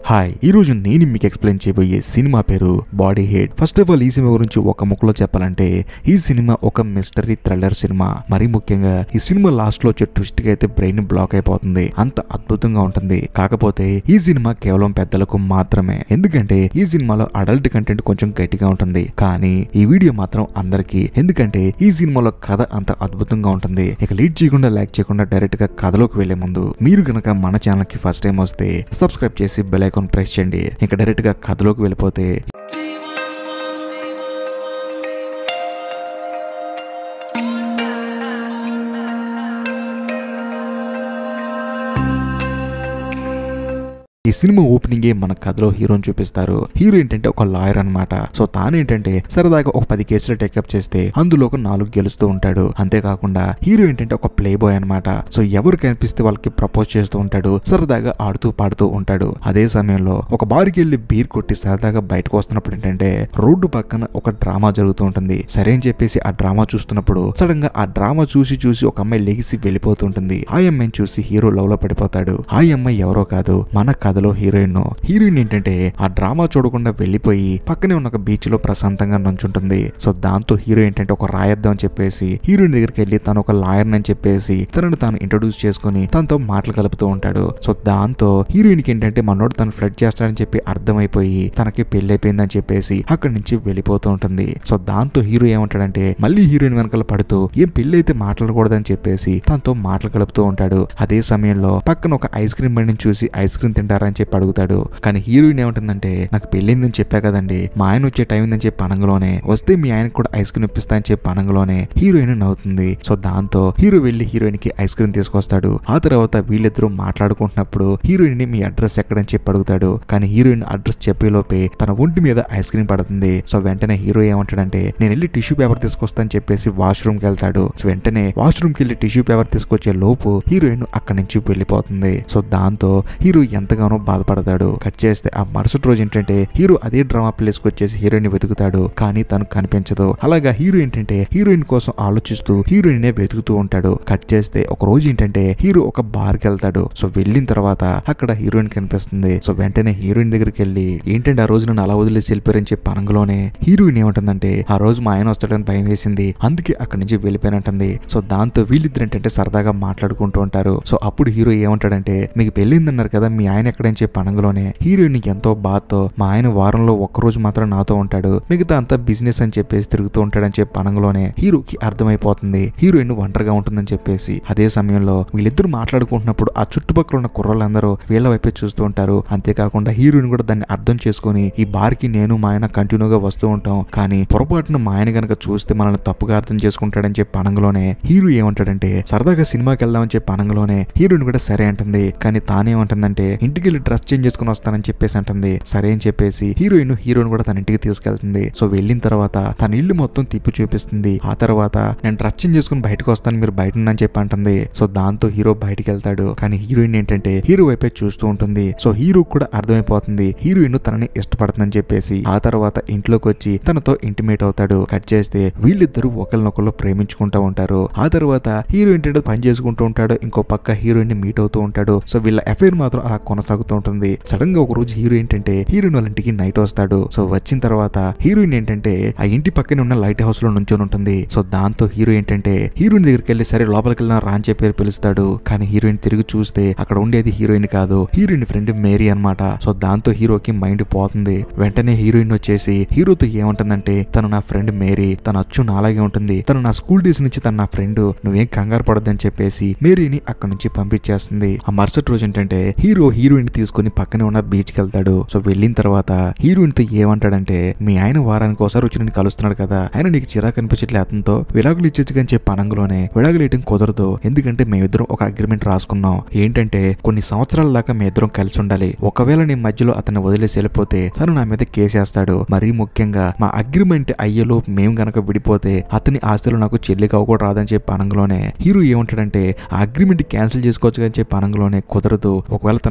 hi ఈ రోజు నేను మీకు ఎక్స్ప్లెయిన్ చేయబోయే సినిమా పేరు body head first of all ఈ సినిమా గురించి ఒక ముక్కలో చెప్పాలంటే ఈ సినిమా ఒక మిస్టరీ థ్రిల్లర్ సినిమా మరీ ముఖ్యంగా ఈ సినిమా లాస్ట్ లో వచ్చే ట్విస్ట్ కి అయితే బ్రెయిన్ బ్లాక్ అయిపోతుంది అంత అద్భుతంగా ఉంటుంది కాకపోతే ఈ సినిమా కేవలం పెద్దలకు మాత్రమే ఎందుకంటే ఈ సినిమాలో అడల్ట్ కంటెంట్ కొంచెం గట్టిగా ఉంటుంది కానీ ఈ వీడియో మాత్రం అందరికీ ఎందుకంటే ఈ సినిమాలో కథ అంత అద్భుతంగా ఉంటుంది ఇక లీడ్ చేయకుండా లైక్ చేయకుండా డైరెక్ట్ గా కథలోకి వెళ్లే ముందు మీరు గనక మన ఛానల్ కి ఫస్ట్ టైం వస్తే సబ్స్క్రైబ్ చేసి బెల్ ఐకాన్ ప్రెస్ చేయండి ఇంకా డైరెక్ట్ గా కథలోకి వెళ్ళిపోతే ఈ సినిమా ఓపెనింగే మన కథలో హీరోని చూపిస్తారు హీరో ఏంటంటే ఒక లాయర్ అన్నమాట సో తానేంటంటే సరదాగా ఒక పది కేసులు టేకప్ చేస్తే అందులో ఒక నాలుగు గెలుస్తూ ఉంటాడు అంతేకాకుండా హీరో ఏంటంటే ఒక ప్లే బాయ్ అనమాట సో ఎవరు కనిపిస్తే వాళ్ళకి ప్రపోజ్ చేస్తూ ఉంటాడు సరదాగా ఆడుతూ పాడుతూ ఉంటాడు అదే సమయంలో ఒక బార్కి వెళ్ళి బీర్ కొట్టి సరదాగా బయటకు వస్తున్నప్పుడు ఏంటంటే రోడ్డు పక్కన ఒక డ్రామా జరుగుతూ ఉంటుంది సరే అని చెప్పేసి ఆ డ్రామా చూస్తున్నప్పుడు సడన్ గా ఆ డ్రామా చూసి చూసి ఒక అమ్మాయి లెగిసి వెళ్ళిపోతుంటుంది ఆ అమ్మాయిని చూసి హీరో లవ్ లో పడిపోతాడు ఆ అమ్మాయి ఎవరో కాదు మన కథలో హీరోయిన్ హీరోయిన్ ఏంటంటే ఆ డ్రామా చూడకుండా వెళ్ళిపోయి పక్కనే ఉన్న ఒక బీచ్ లో ప్రశాంతంగా నుంచుంటుంది సో దాంతో హీరో ఏంటంటే ఒక రాయద్దాం అని చెప్పేసి హీరోయిన్ దగ్గరికి వెళ్ళి తను ఒక లాయర్ అని చెప్పేసి తనను తాను ఇంట్రొడ్యూస్ చేసుకుని తనతో మాటలు కలుపుతూ ఉంటాడు సో దాంతో హీరోయిన్ కి ఏంటంటే మనోడు తను ఫ్లడ్ చేస్తాడని చెప్పి అర్థమైపోయి తనకి పెళ్లి అయిపోయిందని చెప్పేసి అక్కడి నుంచి వెళ్ళిపోతూ ఉంటుంది సో దాంతో హీరో ఏమంటాడంటే మళ్ళీ హీరోయిన్ వెనకాల పడుతూ ఏం పెళ్లి అయితే మాట్లాడకూడదని చెప్పేసి తనతో మాటలు కలుపుతూ ఉంటాడు అదే సమయంలో పక్కన ఒక ఐస్ క్రీమ్ బండిని చూసి ఐస్ క్రీమ్ తింటారని చెప్పి అడుగుతాడు కానీ హీరోయిన్ ఏమంటుందంటే నాకు పెళ్ళిందని చెప్పా కదండి మా ఆయన వచ్చే టైం ఉందని చెప్పి అనంగలోనే వస్తే మీ ఆయనకు కూడా ఐస్ క్రీమ్ ఇప్పిస్తా అని చెప్పి అనంగలోనే హీరోయిన్ నవ్వుతుంది సో దాంతో హీరో వెళ్లి హీరోయిన్ కి ఐస్ క్రీమ్ తీసుకొస్తాడు ఆ తర్వాత వీళ్ళిద్దరూ మాట్లాడుకుంటున్నప్పుడు హీరోయిన్ ని మీ అడ్రస్ ఎక్కడని చెప్పి అడుగుతాడు కానీ హీరోయిన్ అడ్రస్ చెప్పేలోపే తన ఒంటి మీద ఐస్ క్రీమ్ పడుతుంది సో వెంటనే హీరో ఏమంటాడంటే నేను వెళ్ళి టిష్యూ పేపర్ తీసుకొస్తాను చెప్పేసి వాష్రూమ్ కి వెళ్తాడు సో వెంటనే వాష్రూమ్ కి వెళ్ళి టిష్యూ పేపర్ తీసుకొచ్చే లోపు హీరోయిన్ అక్కడి నుంచి వెళ్ళిపోతుంది సో దాంతో హీరో ఎంతగానో బాధపడతాడు కట్ చేస్తే ఆ మరుసటి రోజు ఏంటంటే హీరో అదే డ్రామా ప్లేస్ కి వచ్చేసి హీరోయిన్ వెతుకుతాడు కానీ తను కనిపించదు అలాగా హీరో ఏంటంటే హీరోయిన్ కోసం ఆలోచిస్తూ హీరోయిన్ వెతుకుతూ ఉంటాడు కట్ చేస్తే ఒక రోజు ఏంటంటే హీరో ఒక బార్ కి వెళ్తాడు సో వెళ్ళిన తర్వాత అక్కడ హీరోయిన్ కనిపిస్తుంది సో వెంటనే హీరోయిన్ దగ్గరికి వెళ్ళి ఏంటంటే ఆ రోజు నన్ను అలా వదిలేసి వెళ్ళిపోయారని చెప్పి అనగలోనే హీరోయిన్ ఏమంటుందంటే ఆ రోజు మా ఆయన వస్తాడని భయం వేసింది అందుకే అక్కడి నుంచి వెళ్ళిపోయినట్టుంది సో దాంతో వీళ్ళిద్దరు ఏంటంటే సరదాగా మాట్లాడుకుంటూ ఉంటారు సో అప్పుడు హీరో ఏమంటాడంటే మీకు పెళ్ళిందన్నారు కదా మీ ఆయన ఎక్కడని చెప్పి అనగలోనే హీరోయిన్ ఎంతో బాధతో మా ఆయన వారంలో ఒక్క రోజు మాత్రం నాతో ఉంటాడు మిగతా అంతా బిజినెస్ అని చెప్పేసి తిరుగుతూ ఉంటాడని చెప్పి అనగలోనే హీరోకి అర్థమైపోతుంది హీరోయిన్ ఒంటరిగా ఉంటుందని చెప్పేసి అదే సమయంలో వీళ్ళిద్దరు మాట్లాడుకుంటున్నప్పుడు ఆ చుట్టుపక్కల ఉన్న కుర్రోళ్ళందరూ వీళ్ళ వైపే చూస్తూ ఉంటారు అంతేకాకుండా హీరోయిన్ కూడా దాన్ని అర్థం చేసుకుని ఈ బార్ కి నేను మా ఆయన కంటిన్యూగా వస్తూ ఉంటాం కానీ పొరపాటున మా ఆయన గనక చూస్తే మనల్ని తప్పుగా అర్థం చేసుకుంటాడని చెప్పి అనంగలోనే హీరో ఏమంటాడంటే సరదాగా సినిమాకి వెళ్దామని చెప్పి అనంగలోనే హీరోయిన్ కూడా సరే అంటుంది కానీ తానేమంటుందంటే ఇంటికి వెళ్ళి డ్రెస్ చేంజ్ చేసుకుని వస్తానని చెప్పేసి అంటుంది సరే అని చెప్పేసి హీరోయిన్ హీరోయిన్ కూడా తన ఇంటికి తీసుకెళ్తుంది సో వెళ్ళిన తర్వాత తన ఇల్లు మొత్తం తిప్పి చూపిస్తుంది ఆ తర్వాత నేను డ్రెస్ చేంజ్ చేసుకుని బయటకు వస్తాను మీరు బయట అని చెప్పి అంటుంది సో దాంతో హీరో బయటికి వెళ్తాడు కానీ హీరోయిన్ ఏంటంటే హీరో వైపే చూస్తూ ఉంటుంది సో హీరో కూడా అర్థమైపోతుంది హీరోయిన్ తనని ఇష్టపడుతుందని చెప్పేసి ఆ తర్వాత ఇంట్లోకి వచ్చి తనతో ఇంటిమేట్ అవుతాడు కట్ చేస్తే వీళ్ళిద్దరూ ఒకరినొకరు ప్రేమించుకుంటూ ఉంటారు ఆ తర్వాత హీరో ఏంటంటే పని చేసుకుంటూ ఉంటాడు ఇంకో పక్క హీరోయిన్ ని మీట్ అవుతూ ఉంటాడు సో వీళ్ళ అఫైర్ మాత్రం అలా కొనసాగుతూ ఉంటుంది సడన్ గా ఒక రోజు హీరో ఏంటంటే హీరోయిన్ వాళ్ళ ఇంటికి నైట్ వస్తాడు సో వచ్చిన తర్వాత హీరోయిన్ ఏంటంటే ఆ ఇంటి పక్కనే ఉన్న లైట్ హౌస్ లో నుంచొని ఉంటుంది సో దాంతో హీరో ఏంటంటే హీరోయిన్ దగ్గరికి వెళ్ళి సరే లోపలికి వెళ్దాం రా అని చెప్పి పిలుస్తాడు కానీ హీరోయిన్ తిరిగి చూస్తే అక్కడ ఉండేది హీరోయిన్ కాదు హీరోయిన్ ఫ్రెండ్ మేరీ అన్నమాట సో దాంతో హీరోకి మైండ్ పోతుంది వెంటనే హీరోయిన్ వచ్చేసి హీరోతో ఏమంటుందంటే తను నా ఫ్రెండ్ మేరీ తను అచ్చు నాలాగే ఉంటుంది తను నా స్కూల్ డేస్ నుంచి తను నా ఫ్రెండ్ నువ్వేం కంగారు పడొద్దని చెప్పేసి మేరీని అక్కడ నుంచి పంపించేస్తుంది ఆ మరుసటి రోజు ఏంటంటే హీరో హీరోయిన్ తీసుకుని పక్కనే ఉన్న బీచ్ కి వెళ్తాడు సో వెళ్ళిన తర్వాత హీరోయిన్ తో ఏమంటాడంటే మీ ఆయన వారానికి ఒకసారి వచ్చి నేను కలుస్తున్నాడు కదా ఆయన నీకు చిరాకు అనిపించట్లే అతనితో విడాకులు ఇచ్చొచ్చు అని చెప్పి అనంగలోనే విడాకులు ఇయటం కుదరదు ఎందుకంటే మేమిద్దరం ఒక అగ్రిమెంట్ రాసుకున్నాం ఏంటంటే కొన్ని సంవత్సరాల దాకా మీ ఇద్దరం కలిసి ఉండాలి ఒకవేళ నీ మధ్యలో అతన్ని వదిలేసి వెళ్ళిపోతే తను నా మీద కేసేస్తాడు మరీ ముఖ్యంగా మా అగ్రిమెంట్ అయ్యేలో మేము గనక విడిపోతే అతని ఆస్తులు నాకు చెల్లికి అవ్వకూడదు రాదని చెప్పి అనంగలోనే హీరో ఏమంటాడంటే ఆ అగ్రిమెంట్ క్యాన్సిల్ చేసుకోవచ్చు అని చెప్పి అనంగలోనే కుదరదు ఒకవేళ తను కేసు పెడితే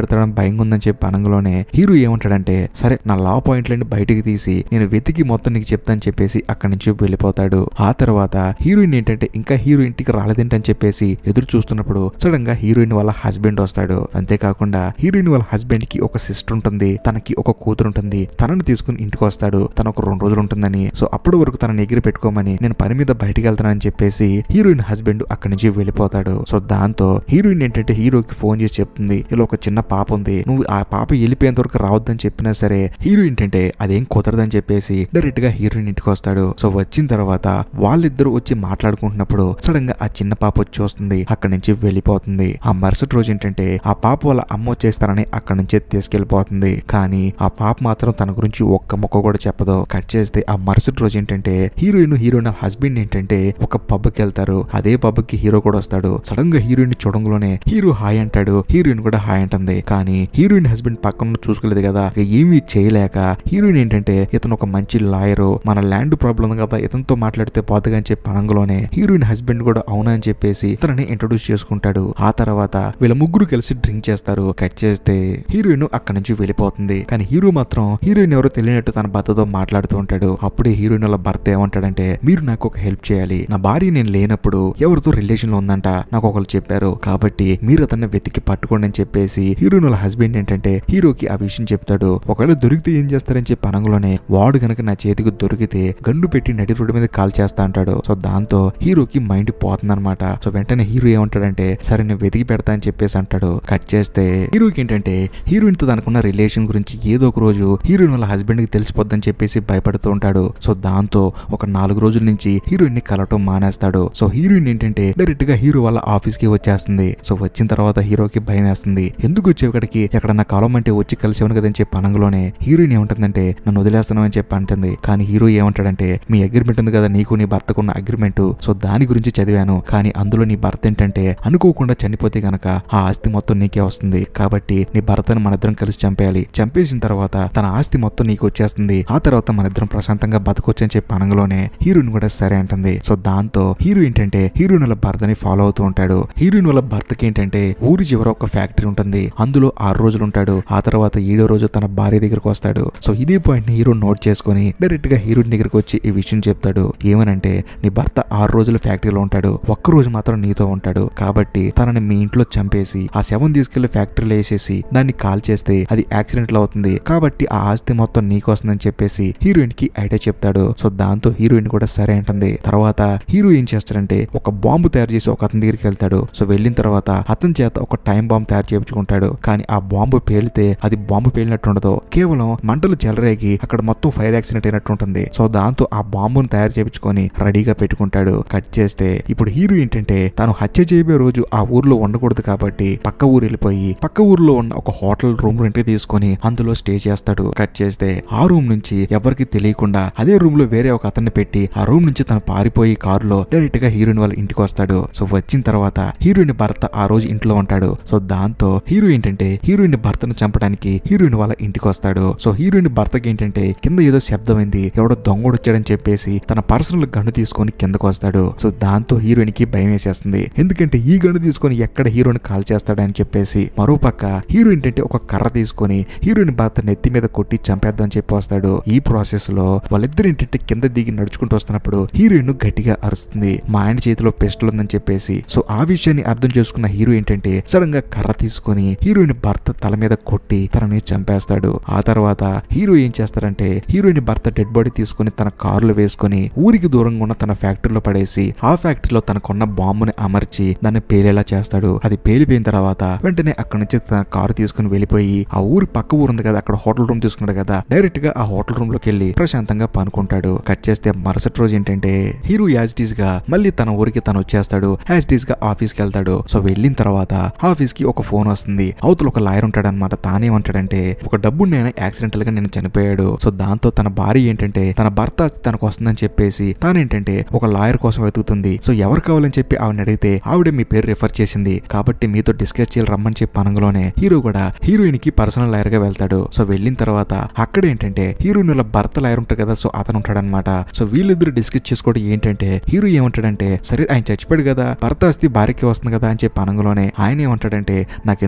పెడతాడని భయం ఉందని చెప్పి అనంగలోనే హీరో ఏమంటాడంటే సరే నా లా పాయింట్లని బయటికి తీసి నేను వెతికి మొత్తం నీకు చెప్తాను చెప్పేసి అక్కడి నుంచి వెళ్ళిపోతాడు ఆ తర్వాత హీరోయిన్ ఏంటంటే ఇంకా హీరో ఇంటికి రాలేదేంటని చెప్పేసి ఎదురు చూస్తున్నప్పుడు సడన్ గా హీరోయిన్ వాళ్ళ హస్బెండ్ వస్తాడు అంతేకాకుండా హీరోయిన్ వాళ్ళ హస్బెండ్ కి ఒక సిస్టర్ ఉంటుంది తనకి ఒక కూతురు ఉంటుంది తనని తీసుకుని ఇంటికి వస్తాడు తన ఒక రెండు రోజులు ఉంటుందని సో అప్పటి వరకు తనని ఎగిరి పెట్టుకోమని నేను పని మీద బయటికి వెళ్తానని చెప్పేసి హీరోయిన్ హస్బెండ్ అక్కడి నుంచి వెళ్ళిపోతాడు సో దాంతో హీరోయిన్ ఏంటంటే హీరోకి ఫోన్ చేసి చెప్తుంది ఇలా ఒక చిన్న పాప ఉంది నువ్వు ఆ పాప వెళ్ళిపోయేంత వరకు రావద్దని చెప్పినా సరే హీరో ఏంటంటే అదేం కుదరదని చెప్పేసి డైరెక్ట్ గా హీరోయిన్ ఇంటికి వస్తాడు సో వచ్చిన తర్వాత వాళ్ళిద్దరూ వచ్చి మాట్లాడుకుంటున్నప్పుడు సడన్ గా ఆ చిన్న పాప వచ్చి వస్తుంది అక్కడి నుంచి వెళ్ళిపోతుంది ఆ మరుసటి రోజు ఏంటంటే ఆ పాప వాళ్ళ అమ్మ వచ్చేస్తారని అక్కడి నుంచే తీసుకెళ్లిపోతుంది కానీ ఆ పాప మాత్రం తన గురించి ఒక్క మొక్క కూడా చెప్పదు కట్ చేస్తే ఆ మరుసటి రోజు ఏంటంటే హీరోయిన్ హీరోయిన్ హస్బెండ్ ఏంటంటే ఒక పబ్ కి వెళ్తారు అదే పబ్ కి హీరో కూడా వస్తాడు సడన్ గా హీరోయిన్ చూడంలోనే హీరో హాయ్ అంటాడు హీరోయిన్ కూడా హాయ్ అంటుంది కానీ హీరోయిన్ హస్బెండ్ పక్కన చూసుకోలేదు కదా ఇక ఏమీ చేయలేక హీరోయిన్ ఏంటంటే ఇతను ఒక మంచి లాయరు మన ల్యాండ్ ప్రాబ్లం ఉంది కదా ఇతనితో మాట్లాడితే పోతగా అని చెప్పి అనంగలోనే హీరోయిన్ హస్బెండ్ కూడా అవునా అని చెప్పేసి తనని ఇంట్రొడ్యూస్ చేసుకుంటాడు ఆ తర్వాత వీళ్ళ ముగ్గురు కలిసి డ్రింక్ చేస్తారు కట్ చేస్తే హీరోయిన్ అక్కడి నుంచి వెళ్ళిపోతుంది కానీ హీరో మాత్రం హీరోయిన్ ఎవరో తెలియనట్టు తన భర్తతో మాట్లాడుతూ ఉంటాడు అప్పుడే హీరోయిన్ వాళ్ళ భర్త ఏమంటాడంటే మీరు నాకు ఒక హెల్ప్ చేయాలి నా భార్య నేను లేనప్పుడు ఎవరితో రిలేషన్ లో ఉందంట నాకు ఒకరు చెప్పారు కాబట్టి మీరు అతన్ని వెతికి పట్టుకోండి అని చెప్పేసి హీరోయిన్ వాళ్ళ హస్బెండ్ ఏంటంటే హీరోకి ఆ విషయం చెప్తాడు ఒకవేళ దొరికితే ఏం చేస్తారని చెప్పి అనంగులోనే వాడు గనక నా చేతికి దొరికితే గండు పెట్టి నడి రోడ్డు మీద కాల్ చేస్తా అంటాడు సో దాంతో హీరోకి మైండ్ పోతుందన్నమాట సో వెంటనే హీరో ఏమంటాడంటే సరే నేను వెతికి పెడతా అని చెప్పేసి అంటాడు కట్ చేస్తే హీరోకి ఏంటంటే హీరోయిన్ తో తనకున్న రిలేషన్ గురించి ఏదో ఒక రోజు హీరోయిన్ వాళ్ళ హస్బెండ్ కి తెలిసిపోద్దని చెప్పేసి భయపడుతూ ఉంటాడు సో దాంతో ఒక నాలుగు రోజుల నుంచి హీరోయిన్ ని కలవటం మానేస్తాడు సో హీరోయిన్ ఏంటంటే డైరెక్ట్ గా హీరో వాళ్ళ ఆఫీస్ కి వచ్చేస్తుంది సో వచ్చిన తర్వాత హీరోకి భయం వేస్తుంది ఎందుకు వచ్చేవి ఇక్కడికి ఎక్కడన్నా కలవమంటే వచ్చి కలిసేవను కదని చెప్పి అనంగలోనే హీరోయిన్ ఏమంటుందంటే నన్ను వదిలేస్తాను అని చెప్పి అంటుంది కానీ హీరో ఏమంటాడంటే మీ అగ్రిమెంట్ ఉంది కదా నీకు నీ భర్తకున్న అగ్రిమెంట్ సో దాని గురించి చదివాను కానీ అందులో నీ భర్త ఏంటంటే అనుకోకుండా చనిపోతే గనక ఆ ఆస్తి మొత్తం నీకే వస్తుంది కాబట్టి నీ భర్తను మనిద్దరం కలిసి చంపేయాలి చంపేసిన తర్వాత తన ఆస్తి మొత్తం నీకు వచ్చేస్తుంది ఆ తర్వాత మనిద్దరం ప్రశాంతంగా బతకొచ్చు అని చెప్పి అనగలోనే హీరోయిన్ కూడా సరే అంటుంది సో దాంతో హీరో ఏంటంటే హీరోయిన్ వాళ్ళ భర్తని ఫాలో అవుతూ ఉంటాడు హీరోయిన్ వాళ్ళ భర్తకి ఏంటంటే ఊరి చివర ఒక ఫ్యాక్టరీ ఉంటుంది అందులో ఆరు రోజులు ఉంటాడు ఆ తర్వాత ఏడో రోజు తన భార్య దగ్గరకు వస్తాడు సో ఇదే పాయింట్ ని హీరో నోట్ చేసుకుని డైరెక్ట్ గా హీరోయిన్ దగ్గరకు వచ్చి ఈ విషయం చెప్తాడు ఏమనంటే నీ భర్త ఆరు రోజులు ఫ్యాక్టరీలో ఉంటాడు ఒక్క రోజు మాత్రం నీతో ఉంటాడు కాబట్టి తనని మీ ఇంట్లో చంపేసి ఆ శవం తీసుకెళ్లి ఫ్యాక్టరీలో వేసేసి దాన్ని కాల్ చేస్తే అది యాక్సిడెంట్ లో అవుతుంది కాబట్టి ఆ ఆస్తి మొత్తం నీకు వస్తుందని చెప్పేసి హీరోయిన్ కి ఐడియా చెప్తాడు సో దాంతో హీరోయిన్ కూడా సరే అంటుంది తర్వాత హీరో ఏం చేస్తాడంటే ఒక బాంబు తయారు చేసి ఒక అతని దగ్గరికి వెళ్తాడు సో వెళ్ళిన తర్వాత అతని చేత ఒక టైం బాంబు తయారు చేయించుకుంటాడు కానీ ఆ బాంబు పేలితే అది బాంబు పేలినట్టు ఉండదు కేవలం మంటలు చెలరేగి అక్కడ మొత్తం ఫైర్ యాక్సిడెంట్ అయినట్టు ఉంటుంది సో దాంతో ఆ బాంబును తయారు చేయించుకొని రెడీగా పెట్టుకుంటాడు కట్ చేస్తే ఇప్పుడు హీరో ఏంటంటే తాను హత్య చేయబోయే రోజు ఆ ఊర్లో ఉండకూడదు కాబట్టి పక్క ఊరు వెళ్ళిపోయి పక్క ఊర్లో ఉన్న ఒక హోటల్ రూమ్ రెంట్ తీసుకొని అందులో స్టే చేస్తాడు కట్ చేస్తే ఆ రూమ్ నుంచి ఎవరికి తెలియకుండా అదే రూమ్ లో వేరే ఒక అతన్ని పెట్టి ఆ రూమ్ నుంచి తను పారిపోయి కారులో డైరెక్ట్ గా హీరోయిన్ వాళ్ళ ఇంటికి వస్తాడు సో వచ్చిన తర్వాత హీరోయిన్ భర్త ఆ రోజు ఇంట్లో ఉంటాడు సో దాంతో హీరో ఏంటంటే హీరోయిన్ భర్తను చంపడానికి హీరోయిన్ వాళ్ళ ఇంటికి వస్తాడు సో హీరోయిన్ భర్తకి ఏంటంటే కింద ఏదో శబ్దమైంది ఎవడో దొంగడు వచ్చాడని చెప్పేసి తన పర్సనల్ గన్ను తీసుకొని కిందకు వస్తాడు సో దాంతో హీరోయిన్ కి భయం వేసేస్తుంది ఎందుకంటే ఈ గన్ను తీసుకొని ఎక్కడ హీరోయిన్ కాల్ చేస్తాడని చెప్పేసి మరో పక్క హీరో ఏంటంటే ఒక కర్ర తీసుకొని హీరోయిన్ భర్త నెత్తి మీద కొట్టి చంపేద్దాం చెప్పి వస్తాడు ఈ ప్రాసెస్ లో వాళ్ళిద్దరు ఏంటంటే కింద దిగి నడుచుకుంటూ వస్తున్నప్పుడు హీరోయిన్ గట్టిగా అరుస్తుంది మా ఆయన చేతిలో పిస్టల్ ఉందని చెప్పేసి సో ఆ విషయాన్ని అర్థం చేసుకున్న హీరో ఏంటంటే సడన్ గా కర్ర తీసుకొని హీరోయిన్ భర్త తల మీద కొట్టి తనని చంపేస్తాడు ఆ తర్వాత హీరో ఏం చేస్తారంటే హీరోయిన్ భర్త డెడ్ బాడీ తీసుకొని తన కారులో వేసుకొని ఊరికి దూరంగా ఉన్న తన ఫ్యాక్టరీలో పడేసి ఆ ఫ్యాక్టరీలో తనకున్న బాంబుని అమర్చి దాన్ని పేలేలా చేస్తాడు అది పేలిపోయిన తర్వాత వెంటనే అక్కడి నుంచి తన కారు తీసుకుని వెళ్ళిపోయి ఆ ఊరి పక్క ఊరు ఉంది కదా అక్కడ హోటల్ రూమ్ తీసుకున్నాడు కదా డైరెక్ట్ గా ఆ హోటల్ రూమ్ లోకి వెళ్ళి ప్రశాంతంగా పనుకుంటాడు కట్ చేస్తే మరుసటి రోజు ఏంటంటే హీరో యాజ్ డీస్ గా మళ్ళీ తన ఊరికి తను వచ్చేస్తాడు యాజ్ డీస్ గా ఆఫీస్ కి వెళ్తాడు సో వెళ్ళిన తర్వాత ఆఫీస్ కి ఒక ఫోన్ వస్తుంది అవతల ఒక లాయర్ ఉంటాడు అనమాట తానేమంటాడంటే ఒక డబ్బు నేను యాక్సిడెంటల్ గా నేను చనిపోయాడు సో దాంతో తన భార్య ఏంటంటే తన భర్త ఆస్తి తనకు వస్తుందని చెప్పేసి తానేంటంటే ఒక లాయర్ కోసం వెతుకుతుంది సో ఎవరు కావాలని చెప్పి ఆవిడ అడిగితే ఆవిడ మీ పేరు రిఫర్ చేసింది కాబట్టి మీతో డిస్కస్ చేయాలి రమ్మని చెప్పి అనగలోనే హీరో కూడా హీరోయిన్ కి పర్సనల్ లాయర్ గా వెళ్తాడు సో వెళ్ళిన తర్వాత అక్కడ ఏంటంటే హీరోయిన్ వాళ్ళ భర్త లాయర్ ఉంటాడు కదా సో అతను ఉంటాడనమాట సో వీళ్ళిద్దరు డిస్కస్ చేసుకోవడం ఏంటంటే హీరో ఏమంటాడంటే సరే ఆయన చచ్చిపోయాడు కదా భర్త ఆస్తి భార్యకి వస్తుంది కదా అని చెప్పి అనగలోనే ఆయన ఏమంటాడంటే నాకెందుకు మా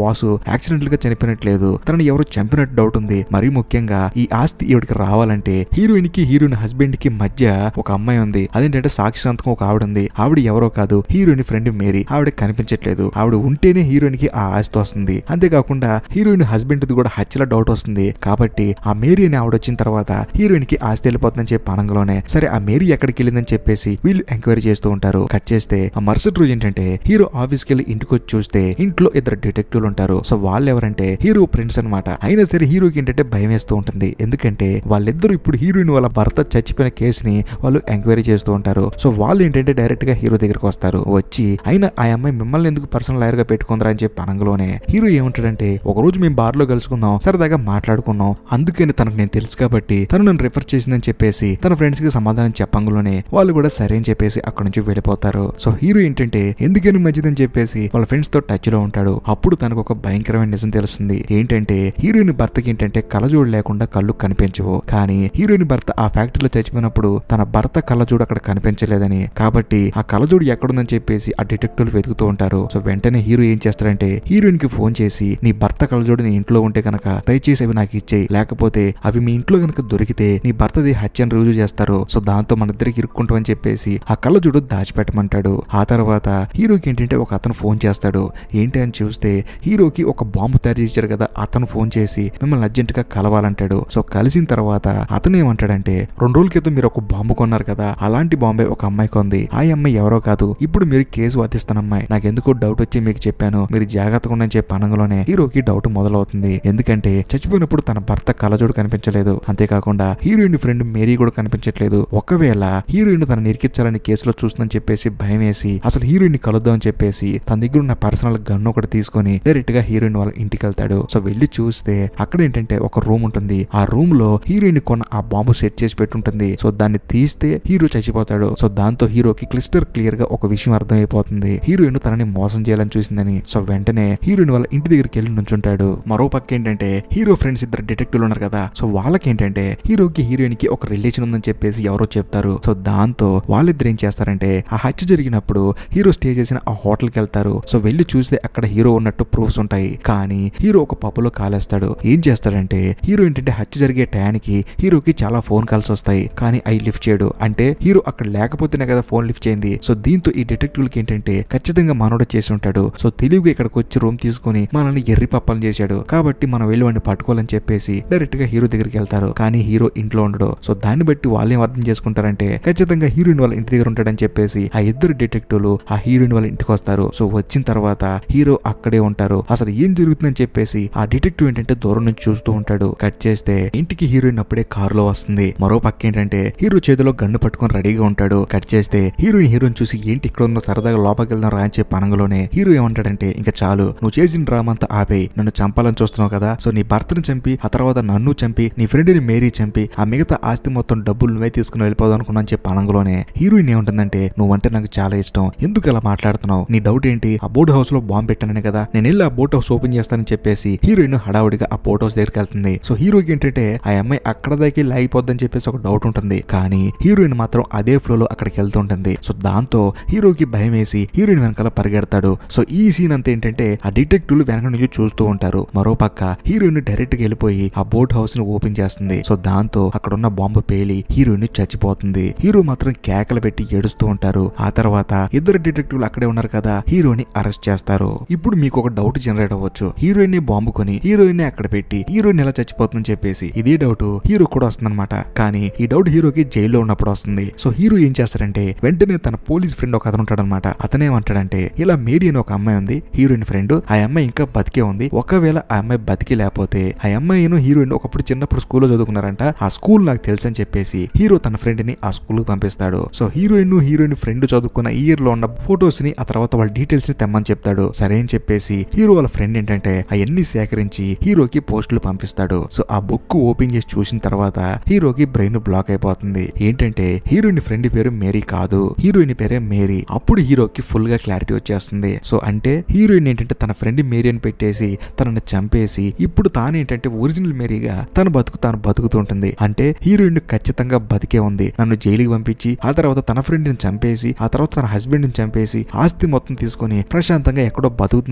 బాస్ యాక్సిడెంటల్ గా చనిపోయినట్లేదు తనని ఎవరు చంపినట్టు డౌట్ ఉంది మరీ ముఖ్యంగా ఈ ఆస్తి ఈవిడికి రావాలంటే హీరోయిన్ కి హీరోయిన్ హస్బెండ్ కి మధ్య ఒక అమ్మాయి ఉంది అదేంటంటే సాక్షి సంతకం ఒక ఆవిడ ఉంది ఆవిడ ఎవరో కాదు హీరోయిన్ ఫ్రెండ్ మేరీ ఆవిడ కనిపించట్లేదు ఆవిడ ఉంటేనే హీరోయిన్ కి ఆ ఆస్తి వస్తుంది అంతేకాకుండా హీరోయిన్ హస్బెండ్ ది కూడా హత్యలో డౌట్ వస్తుంది కాబట్టి ఆ మేరీ అని ఆవిడ వచ్చిన తర్వాత హీరోయిన్ కి ఆస్తి వెళ్ళిపోతుందని చెప్పి అనంగలోనే సరే ఆ మేరీ ఎక్కడికి వెళ్ళిందని చెప్పేసి వీళ్ళు ఎంక్వైరీ చేస్తూ ఉంటారు కట్ చేస్తే ఆ మరుసటి రోజు ఏంటంటే హీరో ఆఫీస్కి వెళ్ళి ఇంటికి వచ్చి చూస్తే ఇంట్లో ఇద్దరు డిటెక్టివ్లు ఉంటారు సో వాళ్ళు ఎవరంటే హీరో ఫ్రెండ్స్ అన్నమాట అయినా సరే హీరోకి ఏంటంటే భయం వేస్తూ ఉంటుంది ఎందుకంటే వాళ్ళిద్దరు ఇప్పుడు హీరోయిన్ వాళ్ళ భర్త చచ్చిపోయిన కేసుని వాళ్ళు ఎంక్వైరీ చేస్తూ ఉంటారు సో వాళ్ళు ఏంటంటే డైరెక్ట్ గా హీరో దగ్గరకు వస్తారు వచ్చి అయినా ఆ అమ్మాయి మిమ్మల్ని ఎందుకు పర్సనల్ లాయర్ గా పెట్టుకుందరా అని చెప్పి అనంగలోనే హీరో ఏమంటాడంటే ఒక రోజు మేము బార్ లో కలుసుకుందాం సరదాగా మాట్లాడుకున్నాం అందుకని తనకు నేను తెలుసు కాబట్టి తను నన్ను రిఫర్ చేసిందని చెప్పేసి తన ఫ్రెండ్స్ కి సమాధానం చెప్పంగలోనే వాళ్ళు కూడా సరే అని చెప్పేసి అక్కడ నుంచి వెళ్ళిపోతారు సో హీరో ఏంటంటే ఎందుకని మంచిదని చెప్పేసి వాళ్ళ ఫ్రెండ్స్ తో టచ్ లో ఉంటాడు అప్పుడు తనకు ఒక భయంకరమైన నిజం తెలుస్తుంది ఏంటంటే హీరోయిన్ భర్తకి ఏంటంటే కళ్ళజోడు లేకుండా కళ్ళు కనిపించవు కానీ హీరోయిన్ భర్త ఆ ఫ్యాక్టరీలో చచ్చిపోయినప్పుడు తన భర్త కళ్ళజోడు అక్కడ కనిపించలేదని కాబట్టి ఆ కళ్ళజోడు ఎక్కడుందని చెప్పేసి ఆ డిటెక్టివ్లు వెతుకుతూ ఉంటారు సో వెంటనే హీరో ఏం చేస్తాడంటే హీరోయిన్ కి ఫోన్ చేసి నీ భర్త కళ్ళజోడు నీ ఇంట్లో ఉంటే కనుక దయచేసి అవి నాకు ఇచ్చేయి లేకపోతే అవి మీ ఇంట్లో కనుక దొరికితే నీ భర్తది హత్యను రుజువు చేస్తారు సో దాంతో మన ఇద్దరికి ఇరుక్కుంటామని చెప్పేసి ఆ కళ్ళజోడు దాచిపెట్టమంటాడు ఆ తర్వాత హీరోకి ఏంటంటే ఒక అతను ఫోన్ చేస్తాడు ఏంటి అని చూస్తే హీరోకి ఒక బాంబు తయారు చేశాడు కదా అతను ఫోన్ చేసి మిమ్మల్ని అర్జెంట్ గా కలవాలంటాడు సో కలిసిన తర్వాత అతను ఏమంటాడంటే రెండు రోజుల క్రితం మీరు ఒక బాంబు కొన్నారు కదా అలాంటి బాంబే ఒక అమ్మాయి కొంది ఆ అమ్మాయి ఎవరో కాదు ఇప్పుడు మీరు కేసు వాదిస్తాను అమ్మాయి నాకు ఎందుకో డౌట్ వచ్చి మీకు చెప్పాను మీరు జాగ్రత్తగా ఉండని చెప్పి అనగలోనే హీరోకి డౌట్ మొదలవుతుంది ఎందుకంటే చచ్చిపోయినప్పుడు తన భర్త కళ్ళజోడు కనిపించలేదు అంతేకాకుండా హీరోయిన్ ఫ్రెండ్ మేరీ కూడా కనిపించట్లేదు ఒకవేళ హీరోయిన్ తన నిరికించాలని కేసులో చూస్తుందని చెప్పేసి భయం వేసి అసలు హీరోయిన్ కలుద్దాం అని చెప్పేసి తన దగ్గర ఉన్న పర్సనల్ గన్ ఒకటి తీసుకొని డైరెక్ట్ గా హీరోయిన్ వాళ్ళ ఇంటికి వెళ్తాడు సో వెళ్ళి చూస్తే అక్కడ ఏంటంటే ఒక రూమ్ ఉంటుంది ఆ రూమ్ లో హీరోయిన్ కొన్న ఆ బాంబు సెట్ చేసి పెట్టుంటుంది సో దాన్ని తీస్తే హీరో చచ్చిపోతాడు సో దాంతో హీరోకి క్లిస్టర్ క్లియర్ గా ఒక విషయం అర్థమైపోతుంది హీరోయిన్ తనని మోసం చేయాలని చూసిందని సో వెంటనే హీరోయిన్ వాళ్ళ ఇంటి దగ్గరికి వెళ్ళి నుంచుంటాడు మరో పక్క ఏంటంటే హీరో ఫ్రెండ్స్ ఇద్దరు డిటెక్టివ్లు ఉన్నారు కదా సో వాళ్ళకి ఏంటంటే హీరోకి హీరోయిన్ కి ఒక రిలేషన్ ఉందని చెప్పేసి ఎవరో చెప్తారు సో దాంతో వాళ్ళిద్దరు ఏం చేస్తారంటే ఆ హత్య జరిగినప్పుడు హీరో స్టే చేసిన ఆ హోటల్ కి వెళ్తారు సో వెళ్ళి చూస్తే అక్కడ హీరో ఉన్నట్టు ప్రూఫ్స్ ఉంటాయి కానీ హీరో ఒక పప్పులో కాలేస్తాడు ఏం చేస్తాడంటే హీరో ఏంటంటే హత్య జరిగే టయానికి హీరోకి చాలా ఫోన్ కాల్స్ వస్తాయి కానీ అవి లిఫ్ట్ చేయడు అంటే హీరో అక్కడ లేకపోతేనే కదా ఫోన్ లిఫ్ట్ చేయింది సో దీంతో ఈ డిటెక్టివ్లకి ఏంటంటే ఖచ్చితంగా మనోడు చేసి ఉంటాడు సో తెలివిగా ఇక్కడికి వచ్చి రూమ్ తీసుకుని మనల్ని ఎర్రి పప్పలు చేశాడు కాబట్టి మనం వెళ్ళి వాడిని పట్టుకోవాలని చెప్పేసి డైరెక్ట్ గా హీరో దగ్గరికి వెళ్తారు కానీ హీరో ఇంట్లో ఉండడు సో దాన్ని బట్టి వాళ్ళు ఏం అర్థం చేసుకుంటారంటే ఖచ్చితంగా హీరోయిన్ వాళ్ళ ఇంటి దగ్గర ఉంటాడని చెప్పేసి ఆ ఇద్దరు డిటెక్టివ్లు ఆ హీరోయిన్ వాళ్ళ ఇంటికి వస్తారు సో వచ్చిన తర్వాత హీరో అక్కడే ఉంటారు అసలు ఏం జరుగుతుందని చెప్పేసి ఆ డిటెక్టివ్ ఏంటంటే దూరం నుంచి చూస్తూ ఉంటాడు కట్ చేస్తే ఇంటికి హీరోయిన్ అప్పుడే కారులో వస్తుంది మరో పక్క ఏంటంటే హీరో చేతిలో గన్ను పట్టుకొని రెడీగా ఉంటాడు కట్ చేస్తే హీరోయిన్ హీరోని చూసి ఏంటి ఇక్కడ ఉన్న సరదాగా లోపలికి వెళ్దాం రా అని చెప్పి అనగలోనే హీరో ఏమంటాడంటే ఇంకా చాలు నువ్వు చేసిన డ్రామా అంతా ఆపేయి నన్ను చంపాలని చూస్తున్నావు కదా సో నీ భర్తను చంపి ఆ తర్వాత నన్ను చంపి నీ ఫ్రెండ్ని మేరీ చంపి ఆ మిగతా ఆస్తి మొత్తం డబ్బులు నువ్వే తీసుకుని వెళ్ళిపోదాం అనుకున్నాను చెప్పి అనగలోనే హీరోయిన్ ఏముంటుందంటే నువ్వంటే నాకు చాలా ఇష్టం ఎందుకు అలా మాట్లాడుతున్నావు నీ డౌట్ ఏంటి ఆ బోట్ హౌస్ లో బాంబు పెట్టానని కదా నేను వెళ్ళి ఆ బోట్ హౌస్ ఓపెన్ చేస్తానని చెప్పేసి హీరోయిన్ హడావుడిగా ఆ బోట్ హౌస్ దగ్గరికి వెళ్తుంది సో హీరోకి ఏంటంటే ఆ అమ్మాయి అక్కడ దాకా లాగిపోద్దని చెప్పేసి ఒక డౌట్ ఉంటుంది కానీ హీరోయిన్ మాత్రం అదే ఫ్లో లో అక్కడికి వెళ్తుంటుంది సో దాంతో హీరోకి భయం వేసి హీరోయిన్ వెనకాల పరిగెడతాడు సో ఈ సీన్ అంతా ఏంటంటే ఆ డిటెక్టివ్లు వెనక నుంచి చూస్తూ ఉంటారు మరో పక్క హీరోయిన్ డైరెక్ట్ గా వెళ్ళిపోయి ఆ బోట్ హౌస్ ని ఓపెన్ చేస్తుంది సో దాంతో అక్కడ ఉన్న బాంబు పేలి హీరోయిన్ చచ్చిపోతుంది హీరో మాత్రం కేకలు పెట్టి ఏడుస్తూ ఉంటారు ఆ తర్వాత ఇద్దరు డిటెక్టివ్లు అక్కడే ఉన్నారు కదా హీరోని అరెస్ట్ చేస్తారు ఇప్పుడు మీకు ఒక డౌట్ జనరేట్ అవ్వచ్చు హీరోయిన్ ని బాంబు కొని హీరోయిన్ ని అక్కడ పెట్టి హీరోయిన్ ఎలా చచ్చిపోతుందని చెప్పేసి ఇదే డౌట్ హీరో కూడా వస్తుందన్నమాట కానీ ఈ డౌట్ హీరోకి జైల్లో ఉన్నప్పుడు వస్తుంది సో హీరో ఏం చేస్తారంటే వెంటనే తన పోలీస్ ఫ్రెండ్ ఒక అతను ఉంటాడనమాట అతనేమంటాడంటే ఇలా మేరీ అని ఒక అమ్మాయి ఉంది హీరోయిన్ ఫ్రెండ్ ఆ అమ్మాయి ఇంకా బతికే ఉంది ఒకవేళ ఆ అమ్మాయి బతికి లేకపోతే ఆ అమ్మాయిను హీరోయిన్ ఒకప్పుడు చిన్నప్పుడు స్కూల్లో చదువుకున్నారంట ఆ స్కూల్ నాకు తెలుసు అని చెప్పేసి హీరో తన ఫ్రెండ్ ని ఆ స్కూల్ కి పంపిస్తాడు సో హీరోయిన్ హీరోయిన్ ఫ్రెండ్ చదువుకున్న ఇయర్ లో ఉన్న ఫొటోస్ ని ఆ తర్వాత వాళ్ళ డీటెయిల్స్ ని తెమ్మని చెప్తాడు సరే అని చెప్పేసి హీరో వాళ్ళ ఫ్రెండ్ ఏంటంటే అవన్నీ సేకరించి హీరోకి పోస్టులు పంపిస్తాడు సో ఆ బుక్ ఓపెన్ చేసి చూసిన తర్వాత హీరోకి బ్రెయిన్ బ్లాక్ అయిపోతుంది ఏంటంటే హీరోయిన్ ఫ్రెండ్ పేరు మేరీ కాదు హీరోయిన్ పేరే మేరీ అప్పుడు హీరోకి ఫుల్ గా క్లారిటీ వచ్చేస్తుంది సో అంటే హీరోయిన్ ఏంటంటే తన ఫ్రెండ్ మేరీ అని పెట్టేసి తనని చంపేసి ఇప్పుడు తానేంటంటే ఒరిజినల్ మేరీగా తన బతుకు తాను బతుకుతుంటుంది అంటే హీరోయిన్ ఖచ్చితంగా బతికే ఉంది నన్ను జైలుకి పంపించి ఆ తర్వాత తన ఫ్రెండ్ ని చంపేసి ఆ తర్వాత తన హస్బెండ్ ని చంపేసి ఆస్తి మొత్తం తీసుకొని ప్రశాంతంగా ఎక్కడో బతుకుతుందని చెప్పేసి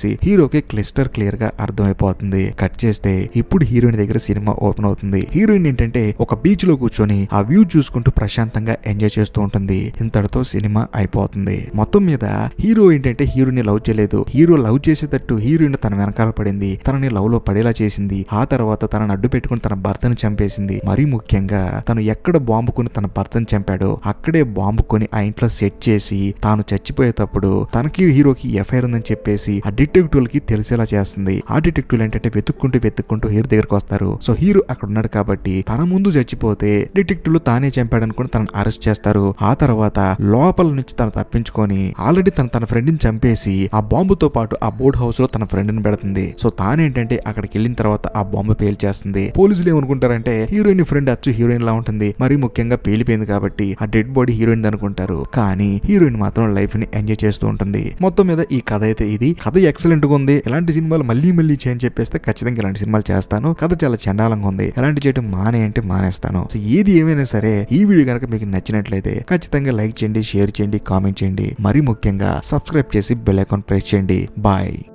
చెప్పేసి హీరోకి క్లిస్టర్ క్లియర్ గా అర్థమైపోతుంది కట్ చేస్తే ఇప్పుడు హీరోయిన్ దగ్గర సినిమా ఓపెన్ అవుతుంది హీరోయిన్ ఏంటంటే ఒక బీచ్ లో కూర్చొని ఆ వ్యూ చూసుకుంటూ ప్రశాంతంగా ఎంజాయ్ చేస్తూ ఉంటుంది ఇంతటితో సినిమా అయిపోతుంది మొత్తం మీద హీరో ఏంటంటే హీరోని లవ్ చేయలేదు హీరో లవ్ చేసేటట్టు హీరోయిన్ తన వెనకాల పడింది తనని లవ్ లో పడేలా చేసింది ఆ తర్వాత తనని అడ్డు పెట్టుకుని తన భర్తను చంపేసింది మరీ ముఖ్యంగా తను ఎక్కడ బాంబుకుని తన భర్తను చంపాడో అక్కడే బాంబుకొని ఆ ఇంట్లో సెట్ చేసి తాను చచ్చిపోయేటప్పుడు తనకి హీరోకి ఎఫ్ఐఆర్ ఉందని చెప్పేసి ఆ డిటెక్టివ్ కి తెలిసేలా చేస్తుంది ఆ డిటెక్టివ్ ఏంటంటే వెతుక్కుంటూ వెతుక్కుంటూ హీరో దగ్గరకు వస్తారు సో హీరో అక్కడ ఉన్నాడు కాబట్టి తన ముందు చచ్చిపోతే డిటెక్టివ్ తానే చంపాడు అనుకుని తనను అరెస్ట్ చేస్తారు ఆ తర్వాత లోపల నుంచి తను తప్పించుకొని ఆల్రెడీ తన తన ఫ్రెండ్ ని చంపేసి ఆ బాంబుతో పాటు ఆ బోర్డ్ హౌస్ లో తన ఫ్రెండ్ ని పెడుతుంది సో తానేంటంటే అక్కడికి వెళ్ళిన తర్వాత ఆ బాంబు పేల్చేస్తుంది పోలీసులు ఏమనుకుంటారంటే హీరోయిన్ ఫ్రెండ్ అచ్చు హీరోయిన్ లా ఉంటుంది మరీ ముఖ్యంగా పేలిపోయింది కాబట్టి ఆ డెడ్ బాడీ హీరోయిన్ అనుకుంటారు కానీ హీరోయిన్ మాత్రం లైఫ్ ని ఎంజాయ్ చేస్తూ ఉంటుంది మొత్తం మీద ఈ కథ అయితే ఇది కథ ఎక్సలెంట్ గా ఉంది ఇలాంటి సినిమాలు మళ్ళీ మళ్ళీ చేయని చెప్పేస్తే ఖచ్చితంగా ఇలాంటి సినిమాలు చేస్తాను కథ చాలా చండాలంగా ఉంది ఎలాంటి చేయడం మానే అంటే మానేస్తాను సో ఏది ఏమైనా సరే ఈ వీడియో కనుక మీకు నచ్చినట్లయితే ఖచ్చితంగా లైక్ చేయండి షేర్ చేయండి కామెంట్ చేయండి మరీ ముఖ్యంగా సబ్స్క్రైబ్ చేసి బెల్ ఐకాన్ ప్రెస్ చేయండి బాయ్